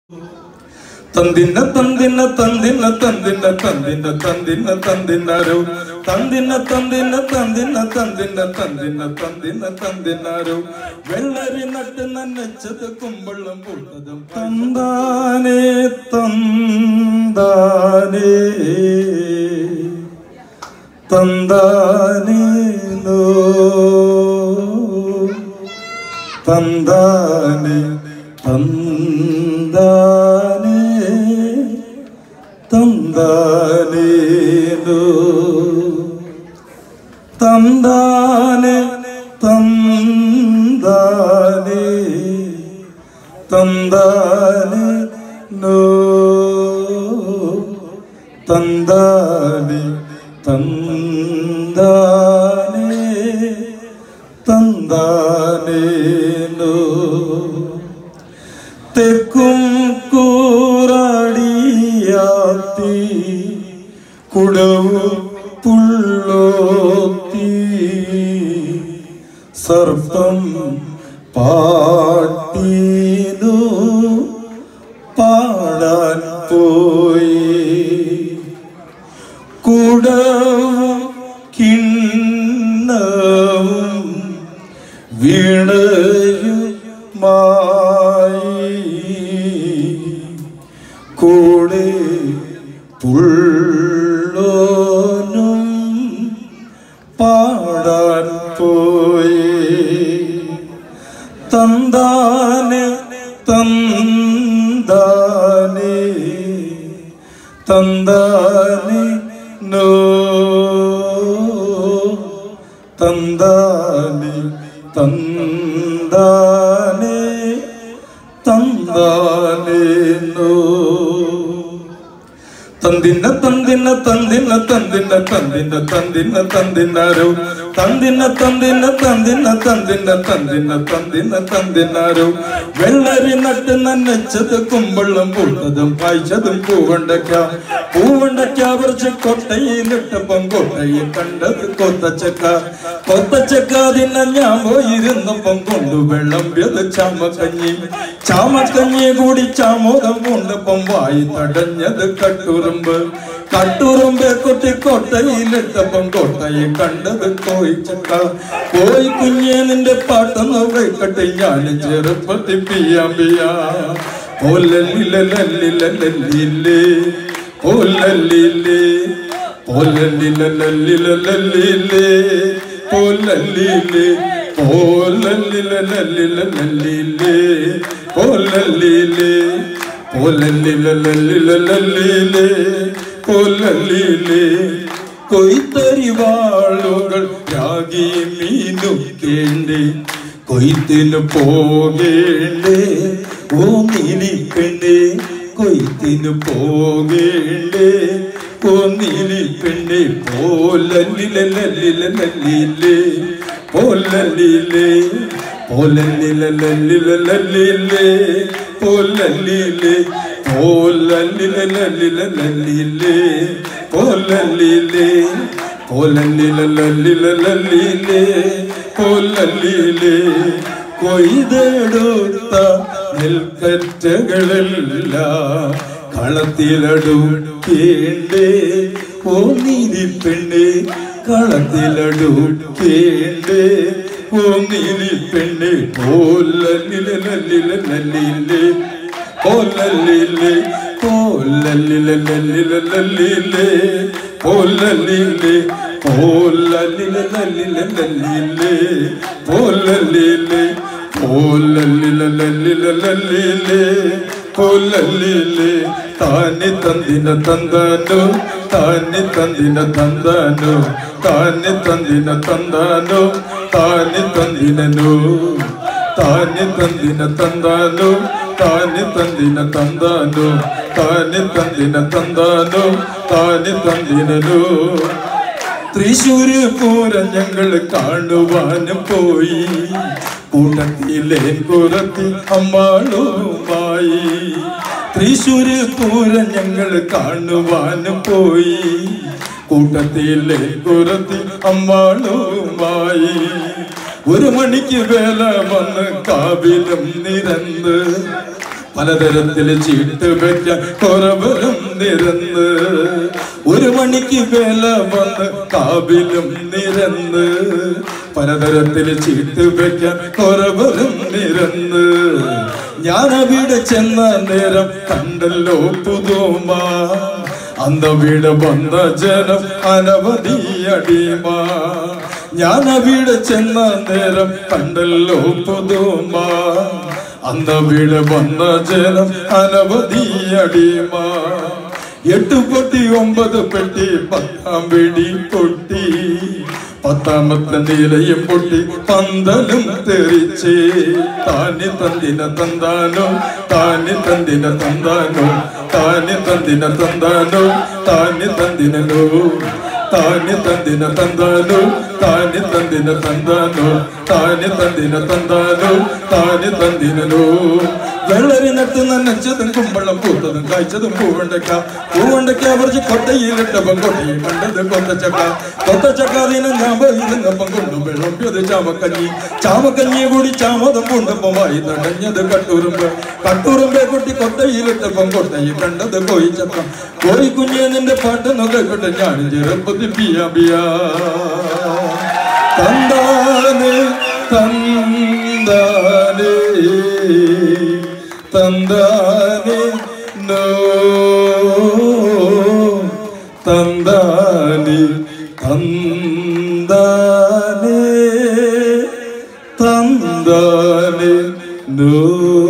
ತಂದಿನ ತಂದಿನ ತಂದಿನ ತಂದಿನ ತಂದಿನ ತಂದಿನ ತಂದಿನಾರು ತಂದಿನ ತಂದಿನ ತಂದಿನ ತಂದಿನ ತಂದಿನ ತಂದಿನ ತಂದಿನಾರು വെള്ളരി നട്ട് നനച്ചത് കുമ്പളം പൂട്ടതും തന്താനേ തന്താനേ തന്താനേനോ തന്താനേ തന്താനേ തന്താനേനോ തന്താനേ തന്താനേ തന്താനേ no തന്താനേ തന്താനേ തന്താനേ no തെക്കും കൂറാടിയാത്തി കുടവും പുള്ളോത്തി സർപ്പം പാട്ടീനു പാടാൻ പോയി കുടവും കിണ്ണവും വീണയുമായി കൂടെ പുള്ളോനും പാടാൻ പോയി തന്താനെ തന്താനെ തന്താനെ നോ തന്താനെ തന്താനെ തന്താനെ നോ ತಂದಿನ ತಂದಿನ ತಂದಿನ ತಂದಿನ ತಂದಿನ ತಂದಿನ ತಂದಿನಾರು ತಂದಿನ ತಂದಿನ ತಂದಿನ ತಂದಿನ ತಂದಿನ ತಂದಿನ ತಂದಿനാരു വെള്ളരി നട്ട് നനച്ചത് കുമ്പളം പൂട്ടതും പായ്ച്ചതും പൂവണ്ടക്ക പൂവണ്ടക്ക പറിച്ച് കൊട്ടയിലിട്ടപ്പം കൊട്ടയിൽ കണ്ടത് കൊത്തച്ചക്ക കൊത്തച്ചക്ക തിന്ന ഞാൻ പോയിരുന്നപ്പം കൊണ്ടു വെള്ളമ്പ്യത് ചാമക്കഞ്ഞി ചാമക്കഞ്ഞി കൂടി ചാമോദം പൂണ്ടപ്പം വായി തടഞ്ഞത് കട്ടുറുമ്പ് കട്ടുറുമ്പെ കൊട്ടി കൊട്ടയിലിട്ടപ്പം കൊട്ടയെ കണ്ടത് കോയിച്ചക്ക കോയി കുഞ്ഞെ നിന്റെ പാട്ടൊന്ന് വെക്കട്ടെ ഞാൻ ചെറുപ്പത്തി പിയാമ്പിയാ ഓലല്ലിലല്ലിലല്ലിലേ ഓലല്ലിലേ ഓലല്ലിലല്ലിലല്ലിലേ ഓലല്ലിലേ ഓലല്ലിലല്ലിലല്ലിലേ ഓലല്ലിലേ ഓലല്ലിലല്ലിലല്ലിലേ ഓലല്ലിലേ കൊയ്ത്തരിവാളുകൾ രാഗി മീനുക്കേണ്ടേ കൊയ്ത്തിന് പോകേണ്ടേ ഓ നീലിപ്പെണ്ണേ കൊയ്ത്തിന് പോകേണ്ടേ ഓ നീലിപ്പെണ്ണേ പോലല്ലിലല്ലിലല്ലിലേ പോലല്ലിലേ പോലല്ലിലല്ലിലല്ലിലേ പോലല്ലിലേ പോലല്ലിലല്ലിലല്ലിലേ പോലല്ലിലേ പോലല്ലിലല്ലിലല്ലിലേ പോലല്ലിലേ കൊയ്തെടുത്ത നെൽക്കറ്റകളെല്ലാം കളത്തിലടുക്കേണ്ടേ ഓ നീതി പെണ്ണേ കളത്തിലടുക്കേണ്ടേ ഓ നീതി പെണ്ണേ പോലല്ലിലല്ലിലല്ലിലേ പോലല്ലിലേ പോലല്ലിലല്ലിലല്ലിലേ പോലല്ലിലേ പോലല്ലിലല്ലിലല്ലിലേ പോലല്ലിലേ പോലല്ലിലല്ലിലല്ലിലേ പോലല്ലിലേ താനി തന്തിന തന്താനോ താനി തന്തിന തന്താനോ താനി തന്തിന തന്താനോ താനി തന്തിനോ താനി തന്തിന തന്താനോ താനി തന്തിന തന്താനോ താനി തന്തിന തന്താനോ താനി തന്തിനോ തൃശ്ശൂര് പൂരം ഞങ്ങൾ കാണുവാനും പോയി കൂട്ടത്തിലെ കുറത്തി അമ്മാളുമായി തൃശ്ശൂര് പൂരം ഞങ്ങൾ കാണുവാനും പോയി കൂട്ടത്തിലെ കുറത്തി അമ്മാളുമായി ഒരു മണിക്ക് വേല വന്ന് കാവിലും നിരന്ന് പലതരത്തിൽ ചീട്ട് വെക്കാൻ കുറവരും നിരന്ന് ഒരു മണിക്ക് വേല വന്ന് കാവിലും നിരന്ന് പലതരത്തിൽ ചീട്ട് വെക്കാൻ കുറവരും നിരന്ന് ഞാൻ അവിടെ ചെന്ന നേരം കണ്ടല്ലോ പുതുമ അന്നവിടെ വന്ന ജനം അനവധി അടിമ ഞാൻ അവിടെ ചെന്ന നേരം കണ്ടല്ലോ പുതുമ അന്നവിടെ വന്ന ജനം അനവധി അടിമ എട്ട് പൊട്ടി ഒമ്പത് പെട്ടി പത്താം വെടി പൊട്ടി പത്താമത്തെ നിലയും പൊട്ടി പന്തലും തെറിച്ചേ താനി തന്തിന തന്താനോ താനി തന്തിന തന്താനോ താനി തന്തിന തന്താനോ താനി തന്തിനോ താനി തന്തിന തന്താനോ താനി തന്തിന തന്താനോ താനി തന്തിന തന്താനോ താനി തന്തിനോ വെള്ളരിനടുത്ത് നനച്ചതും കുമ്പളം പൂത്തതും കായ്ച്ചതും പൂവണ്ടക്ക പൂവണ്ടക്ക പറിച്ച് കൊട്ടയിലിട്ടപ്പം കൊട്ടയിൽ കണ്ടത് കൊത്തച്ചക്ക കൊത്തച്ചക്ക അതിനെ ഞാൻ പോയിരുന്നപ്പം കൊണ്ടു വിളമ്പിയത് ചാമക്കഞ്ഞി ചാമക്കഞ്ഞി കൂടി ചാമതം കൊണ്ടപ്പം വായി തടഞ്ഞത് കട്ടൂറുമ്പ് കട്ടൂറുമ്പെ കുട്ടി കൊട്ടയിലിട്ടപ്പം കൊട്ടയിൽ കണ്ടത് കോയിച്ചപ്പം കോയി കുഞ്ഞെ നിന്റെ പാട്ടെന്ന് കേൾക്കട്ടെ ഞാൻ ചെറുപ്പത്തിൽ പിയാ പിയാ തന്താനെ തന്താനെ തന്താനെ നോ തന്താനെ തന്താനെ തന്താനെ നോ